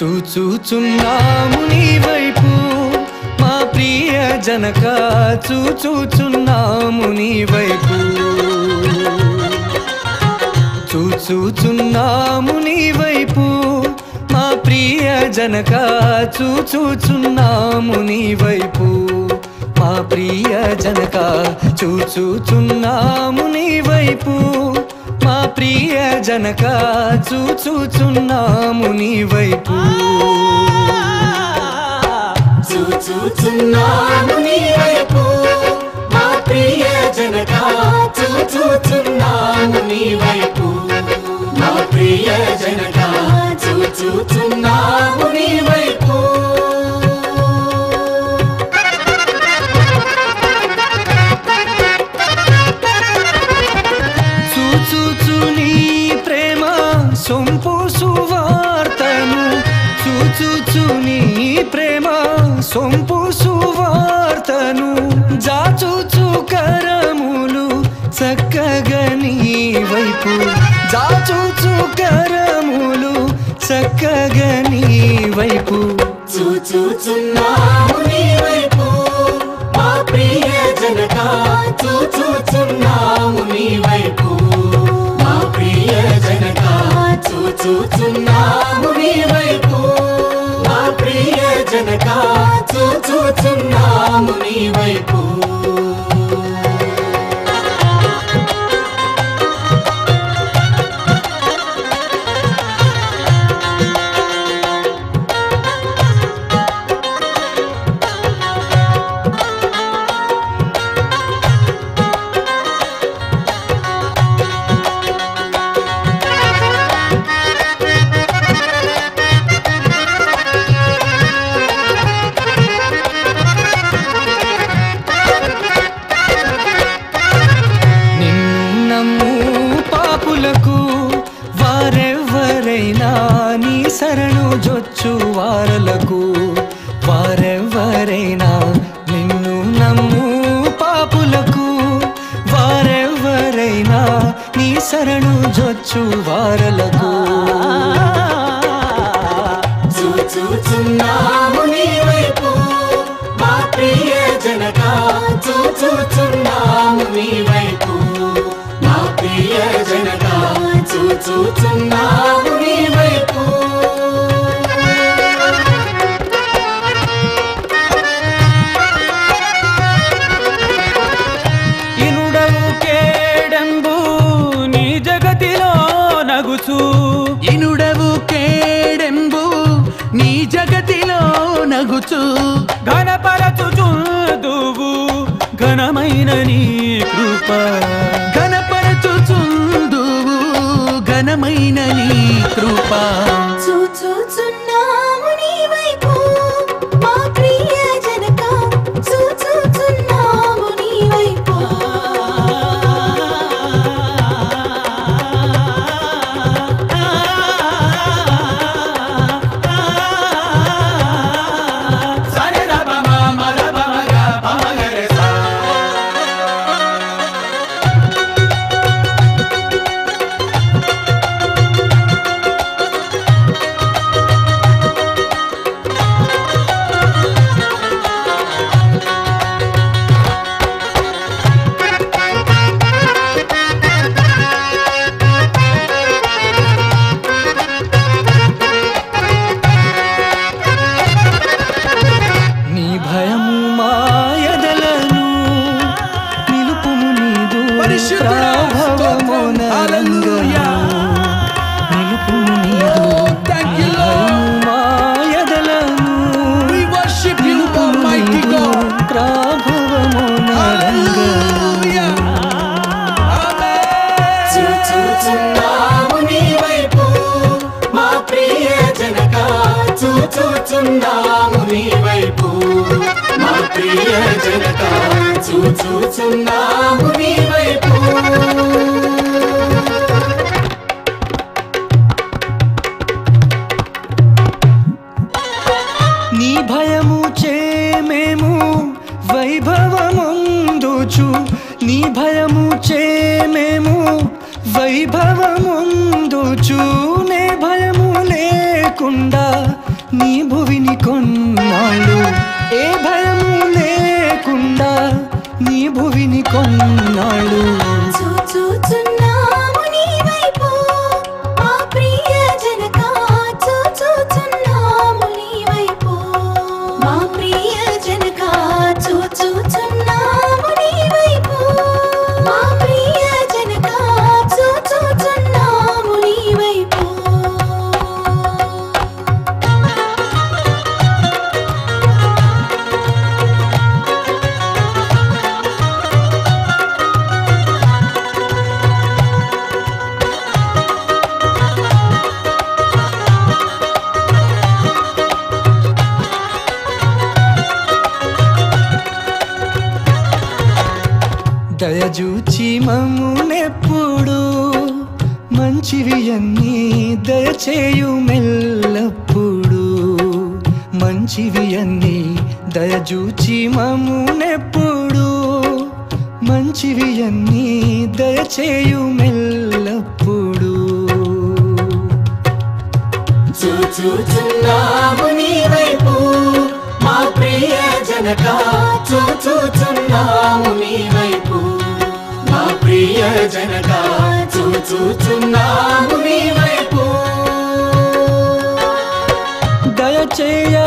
చూచుచున్నాము నీ వైపు మా ప్రియ జనక చూచుచున్నాము నీ వైపు చూచుచున్నాము నీ వైపు మా ప్రియ జనక చూచుచున్నాము నీ వైపు మా ప్రియ జనక చూచుచున్నాము నీ వైపు మా ప్రియ జనక చూచుచున్నాము నీ వైపు చూచుచున్నాము నీ వైపు మా ప్రియ జనక చూచుచున్నాము నీ వైపు మా ప్రియ జనక చూచుచున్నాము నీ వైపు చూచుచు నీ ప్రేమ సొంపు సువార్తను చూచుచు నీ ప్రేమ సొంపు సువార్తను జాచుచు కరములు చక్కగా నీ వైపు జాచుచు కరములు చక్కగా నీ వైపు చూచుచున్నాము నీ వైపు మా ప్రియ జనక చూచుచున్నాము నీ వైపు మా ప్రియ జనక చూచుచున్నాము నీ వైపు మా ప్రియ జనక చూచుచున్నాము నీ వైపు నిన్ను నమ్ము పాపులకు వారెవ్వరైనా నీ శరణు జొచ్చు వారలకు వారెవ్వరైనా నిన్ను నమ్ము పాపులకు వారెవ్వరైనా నీ శరణు జొచ్చు వారలకు చూచుచున్నాము నీ వైపు మా ప్రియ జనక చూచుచున్నాము నీ వైపు మా ప్రియ జనక చూచుచున్నాము నీ వైపు ఇనుడవు కేడంబు నీ జగతిలో నగుచు ఇనుడవు కేడెంబు నీ జగతిలో నగుచు ఘనపరచుచుందువు ఘనమైన నీ కృప ఘనపరచుచుందువు ఘనమైన నీ కృప చూచుచున్నాము నీ వైపు మా ప్రియ జనక చూచుచున్నాము నీ వైపు నీ భయము మాయదలను నిలుపుము నీదు పరిశుద్ధుడా, స్తోత్రం, హల్లెలూయా. నిలుపుము నీదు Thank you, నీ Lord. భయము మాయదలను We worship you, Almighty God. ప్రాభవము Hallelujah. Amen. చూచుచున్నాము నీ వైపు మా ప్రియ జనక చూచుచున్నాము నీ వైపు మా ప్రియ జనక చూచుచున్నాము నీ వైపు నీ భయము చే మేము వైభవముందుచు నీ భయము చే మేము వైభవముందుచు నే భయము లేకుండా నీ భువిని కొన్నాళ్ళు ఏ భయము లేకుండా నీ భువిని కొన్నాళ్ళు చూచుచున్నాము నీ వైపు మా ప్రియ జనక చూచుచున్నాము నీ వైపు మా ప్రియ జనక చూచుచున్నాము నీ వైపు మా ప్రియ జనక చూచుచున్నాము నీ వైపు దయజూచి మమ్మునెప్పుడు మంచివి అన్నీ దయచేయు మెల్లప్పుడు మంచివి అన్నీ దయజూచి మమ్మునెప్పుడు మంచివి అన్నీ దయచేయు మెల్లప్పుడు చూచుచున్నాము నీ వైపు మా ప్రియ జనక చూచుచున్నాము నీ వైపు మా ప్రియ జనక చూచుచున్నాము నీ వైపు దయచేయ